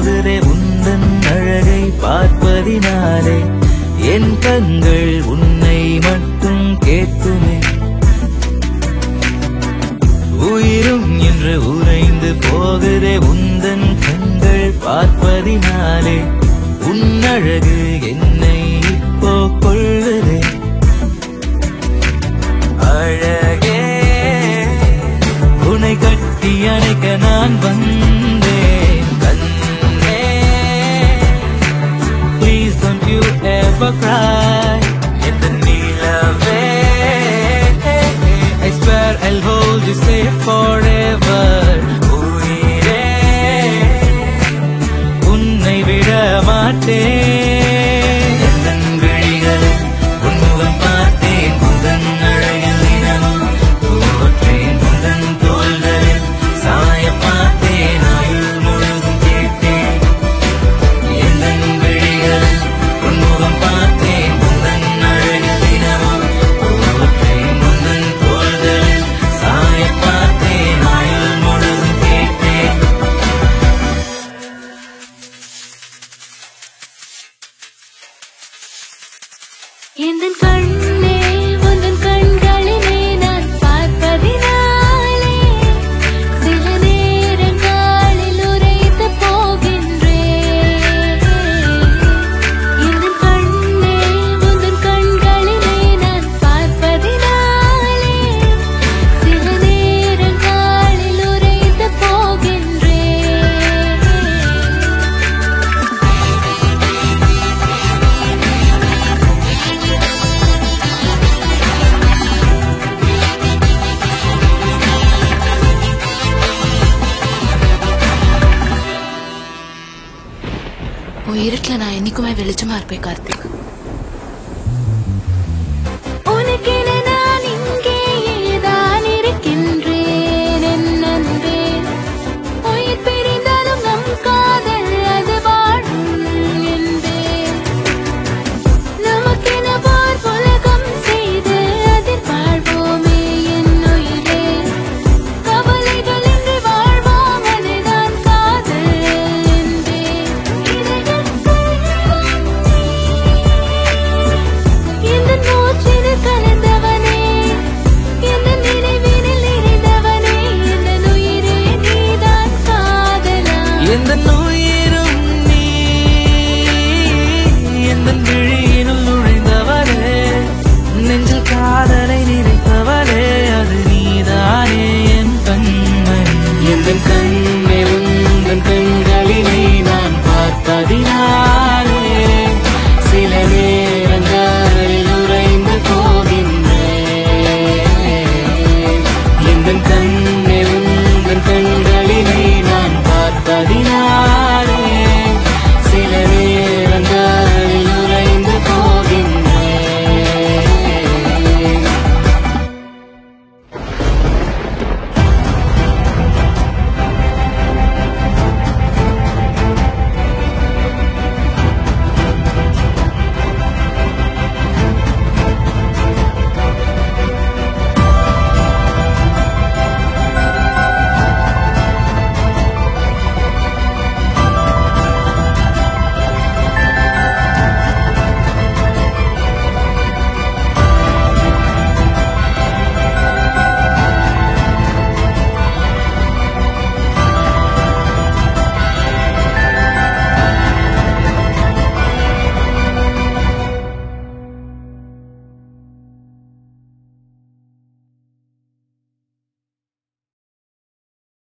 போகுதே உந்தன் அழகை பார்ப்பதினாலே என் கண்கள் உன்னை மட்டும் கேட்குமே உயிரும் என்று உறைந்து போகுதே உந்தன் கண்கள் பார்ப்பதினாலே உன் அழகு என்னை இப்போ கொள்ளுதே அழகே உன்னை கட்டி அணைக்க நான் வந்தேன் கண்ணே Please don't you ever cry in the நிலவே I swear I'll hold you safe forever உயிரே உன்னை விட மாட்டேன் எந்தன் விழிகளில் உன் முகம் பார்த்தேன் உந்தன் அழகில் தினமும் தோற்றேன் உந்தன் தோள்களில் சாய பார்த்தேன் ஆயுள் முழுதும் கேட்டேன் எந்தன் விழிகளில் உன் முகம் பார்த்தேன் உந்தன் அழகில் தினமும் தோற்றேன் உந்தன் தோள்களில் சாய பார்த்தேன் ஆயுள் முழுதும் கேட்டேன் எந்தன் கண்ணே உந்தன் கண்களிலே நான் பார்ப்பதினாலே சில நேரங்களில் உரைத்து போகின்றேன் எந்தன் கண்ணே உந்தன் கண்களிலே நான் பார்ப்பதினாலே சில நேரங்களில் உரைத்து போகின்றேன் உன் இருட்டில் நான் என்னைக்குமே வெளிச்சமா இருப்பேன் கார்த்திக் உனக்கென நான் இங்கேயேதான் இருக்கின்றேன் என் அன்பே. உயிர் பிரிந்தாலும் நம் காதல் அது வாழும் என்பேன். நமக்கென ஓர் உலகம் செய்து அதில் வாழ்வோமே என் உயிரே. கவலைகளின்றி வாழ்வோம் அதுதான் காதல் என்பேன். இதயத்தில் இந்த மூச்சினில் கலந்தவனே இந்த நினைவினில் நிறைந்தவனே இந்த உயிரே நீதான் காதலா எந்த நோய்